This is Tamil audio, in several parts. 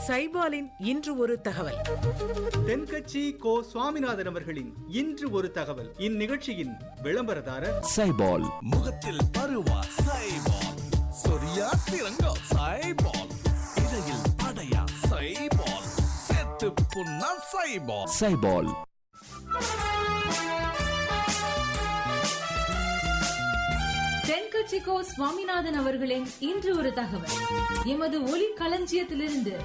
சைபாலின் இன்று ஒரு தகவல் தென்கட்சி கோ சுவாமிநாதன் அவர்களின் இன்று ஒரு தகவல் இந்நிகழ்ச்சியின் விளம்பரதாரர் சைபால் முகத்தில் பருவா சைபால் சொரியா சிறங்கா சைபால் இடையில் அடையா சைபால் செத்து புண்ணா சைபால் சைபால் தென்கட்சிக்கோ சுவாமிநாதன் அவர்களின் இன்று ஒரு தகவல் எமது ஒலி களஞ்சியத்திலிருந்து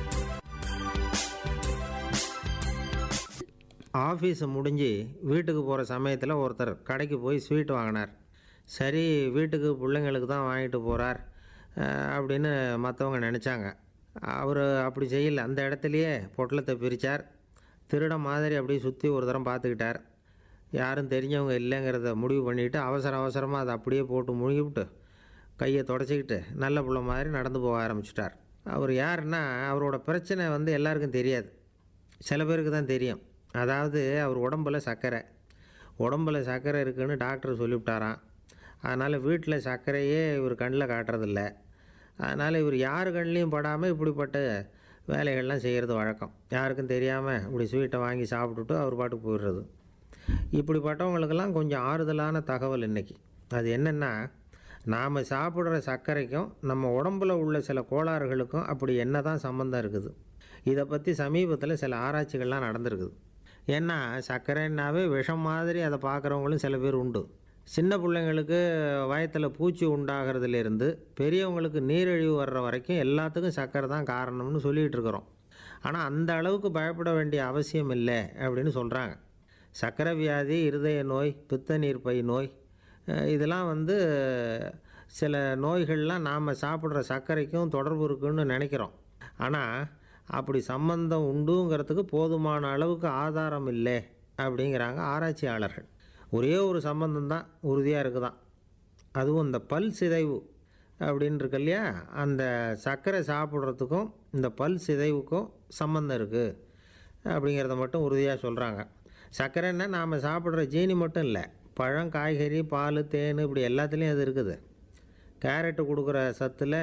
ஆஃபீஸ் முடிஞ்சு வீட்டுக்கு போகிற சமயத்தில் ஒருத்தர் கடைக்கு போய் ஸ்வீட் வாங்கினார் சரி வீட்டுக்கு பிள்ளைங்களுக்கு தான் வாங்கிட்டு போகிறார் அப்படின்னு மற்றவங்க நினச்சாங்க அவர் அப்படி செய்யல அந்த இடத்துலையே பொட்டலத்தை பிரித்தார் திருட மாதிரி அப்படியே சுற்றி ஒரு தரம் பார்த்துக்கிட்டார் யாரும் தெரிஞ்சவங்க இல்லைங்கிறத முடிவு பண்ணிவிட்டு அவசர அவசரமாக அதை அப்படியே போட்டு முழுகிவிட்டு கையை தொடச்சிக்கிட்டு நல்ல புள்ள மாதிரி நடந்து போக ஆரம்பிச்சிட்டார் அவர் யாருன்னா அவரோட பிரச்சனை வந்து எல்லாருக்கும் தெரியாது சில பேருக்கு தான் தெரியும் அதாவது அவர் உடம்புல சர்க்கரை உடம்புல சர்க்கரை இருக்குன்னு டாக்டர் சொல்லிவிட்டாராம் அதனால் வீட்டில் சர்க்கரையே இவர் கண்ணில் காட்டுறதில்ல அதனால் இவர் யார் கண்ணிலையும் படாமல் இப்படிப்பட்ட வேலைகள்லாம் செய்கிறது வழக்கம் யாருக்கும் தெரியாமல் இப்படி ஸ்வீட்டை வாங்கி சாப்பிட்டுட்டு அவர் பாட்டுக்கு போயிடுறது இப்படிப்பட்டவங்களுக்கெல்லாம் கொஞ்சம் ஆறுதலான தகவல் இன்றைக்கி அது என்னென்னா நாம் சாப்பிட்ற சர்க்கரைக்கும் நம்ம உடம்புல உள்ள சில கோளாறுகளுக்கும் அப்படி என்ன தான் சம்மந்தம் இருக்குது இதை பற்றி சமீபத்தில் சில ஆராய்ச்சிகள்லாம் நடந்திருக்குது ஏன்னா சர்க்கரைன்னாவே விஷம் மாதிரி அதை பார்க்குறவங்களும் சில பேர் உண்டு சின்ன பிள்ளைங்களுக்கு வயத்தில் பூச்சி உண்டாகிறதுலேருந்து பெரியவங்களுக்கு நீரிழிவு வர்ற வரைக்கும் எல்லாத்துக்கும் சர்க்கரை தான் காரணம்னு சொல்லிகிட்டு இருக்கிறோம் ஆனால் அந்த அளவுக்கு பயப்பட வேண்டிய அவசியம் இல்லை அப்படின்னு சொல்கிறாங்க சர்க்கரை வியாதி இருதய நோய் பித்த நீர்ப்பை நோய் அஹ் இதெல்லாம் வந்து சில நோய்கள்லாம் நாம் சாப்பிட்ற சர்க்கரைக்கும் தொடர்பு இருக்குன்னு நினைக்கிறோம் ஆனால் அப்படி சம்பந்தம் உண்டுங்கிறதுக்கு போதுமான அளவுக்கு ஆதாரம் இல்லை அப்படிங்கிறாங்க ஆராய்ச்சியாளர்கள் ஒரே ஒரு சம்பந்தம் தான் உறுதியாக இருக்குதான் அதுவும் இந்த பல் சிதைவு அப்படின்னு இருக்கு இல்லையா அந்த சர்க்கரை சாப்பிட்றதுக்கும் இந்த பல் சிதைவுக்கும் சம்மந்தம் இருக்குது அப்படிங்கிறத மட்டும் உறுதியாக சொல்கிறாங்க சர்க்கரைன்னா நாம் சாப்பிட்ற ஜீனி மட்டும் இல்லை பழம் காய்கறி பால் தேன் இப்படி எல்லாத்துலேயும் அது இருக்குது கேரட்டு கொடுக்குற சத்தில்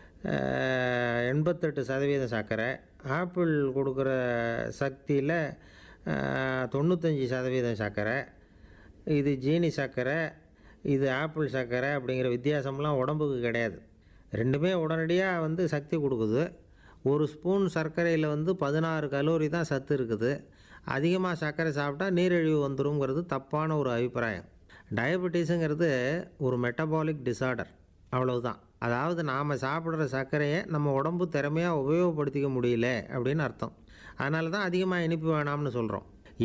அஹ், எண்பத்தெட்டு சதவீதம் சர்க்கரை ஆப்பிள் கொடுக்குற சக்தியில் அஹ், தொண்ணூத்தஞ்சு சதவீதம் சர்க்கரை இது ஜீனி சர்க்கரை இது ஆப்பிள் சர்க்கரை அப்படிங்கிற வித்தியாசம்லாம் உடம்புக்கு கிடையாது ரெண்டுமே உடனடியாக வந்து சக்தி கொடுக்குது ஒரு ஸ்பூன் சர்க்கரையில் வந்து பதினாறு கலோரி தான் சத்து இருக்குது அதிகமாக சர்க்கரை சாப்பிட்டா நீரிழிவு வந்துருங்கிறது தப்பான ஒரு அபிப்பிராயம் டயபெட்டிஸுங்கிறது ஒரு மெட்டபாலிக் டிசார்டர் அவ்வளவுதான் அதாவது நாம் சாப்பிட்ற சர்க்கரையை நம்ம உடம்பு திறமையாக உபயோகப்படுத்திக்க முடியல அப்படின்னு அர்த்தம் அதனால தான் அதிகமாக இனிப்பு வேணாம்னு சொல்கிறோம்